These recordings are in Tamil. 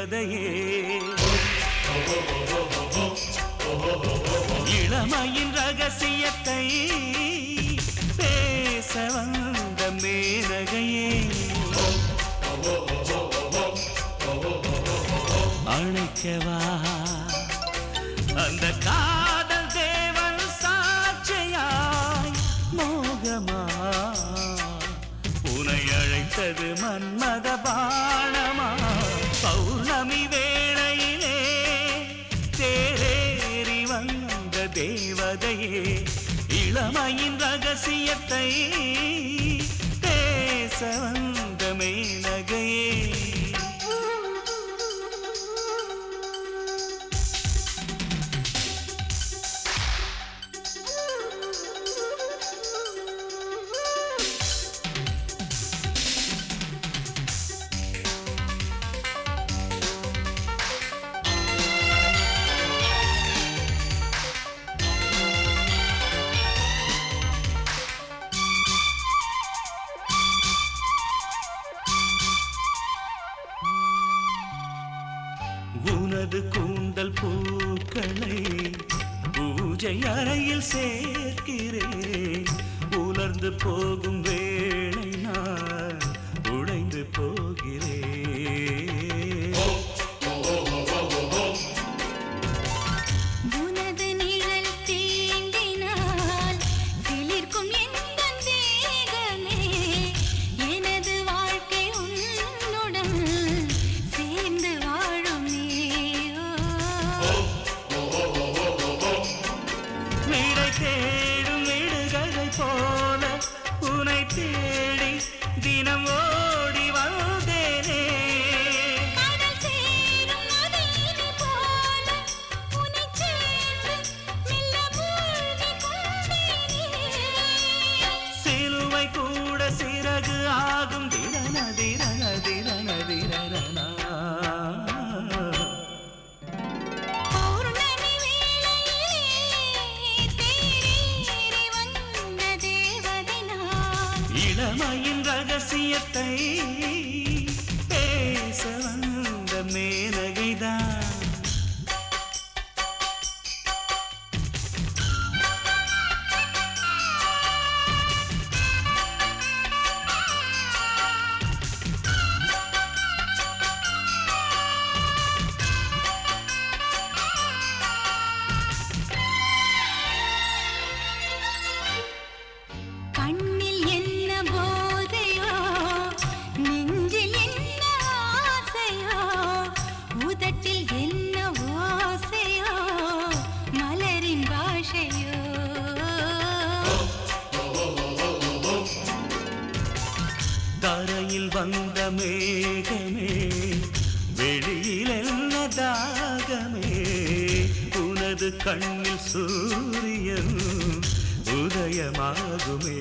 தேவதையே இளமையின் ரகசியத்தை பேச வந்த மேனகையே அழைக்கவா அந்த காதல் தேவன் சாட்சியாய் மோகமா உனை அழைத்தது மன்மத பாணமா பௌர்ணமி வேளையிலே தேரேறி வந்த தேவதையே இளமையின் ரகசியத்தை பேச வந்த மேனகையே உனது கூந்தல் பூக்களை பூஜை அறையில் சேர்க்கிறேன் உலர்ந்து போகும் வேளை நான் உடைந்து போகிறேன் உனது நிழல் தீண்டினால் சிலிர்க்கும் எந்தன் தேகமே எனது வாழ்க்கை உன்னுடன் சேர்ந்து வாழும் நீயோ விடை தேடும் விடுகதை போல உனை தேடி தினம் ஓடி வந்தேனே கடல் சேரும் நதியினை போல உன்னைச் சேர்ந்து மெல்ல மூழ்கிக் கொண்டேனே. சிலுவை கூட சிறகு ஆகும் திரண திரண திரண திரணா பௌர்ணமி வேளையிலே தேரேறி வந்த தேவதை நான். இளமையின் ரகசியத்தை பேச வந்த மேனகைதான் கண்ணில் என்ன போதையோ நெஞ்சில் என்ன ஆசையோ உதட்டில் என்ன ஓசையோ மலரின் பாஷையோ தரையில் வந்த மேகமே வெளியில் என்ன தாகமே உனது கண்ணில் சூரியன் உதயமாகுமே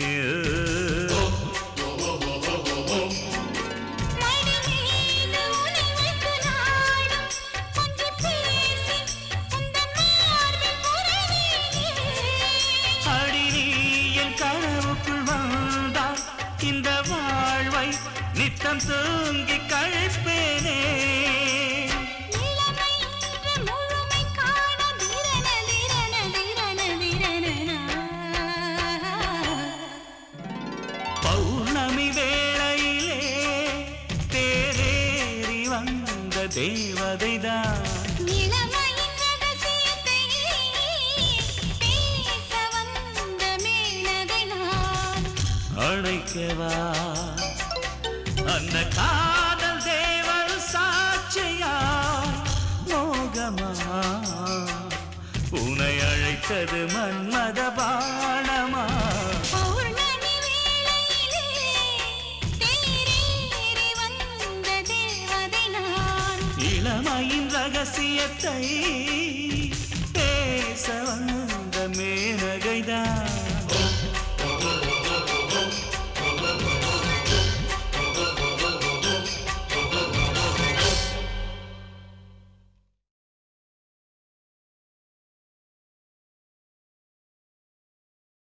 மடி மீது உனை வைத்து நாடும் கொஞ்சிப் பேசி உந்தன் மார்பில் புரவேனே. அடி நீ என் கனவுக்குள் வந்தால் இந்த வாழ்வை நித்தம் தூங்கி கழிப்பேனே இளமை இன்று முழுமை காண திரண திரண திரண திரணனா. பௌர்ணமி வேளையிலே தேரேறி வந்த தேவதைதான் இளமையின் ரகசியத்தை பேச வந்த மேனகை நான். அழைக்கவா அந்த காதல் தேவல் சாட்சியாய் மோகமா உனை அழைத்தது மன்மத பாணமா பௌர்ணமி வேளையிலே தேரேறி வந்த தேவதை நான். இளமையின் ரகசியத்தை பேச வந்த மேனகைதான்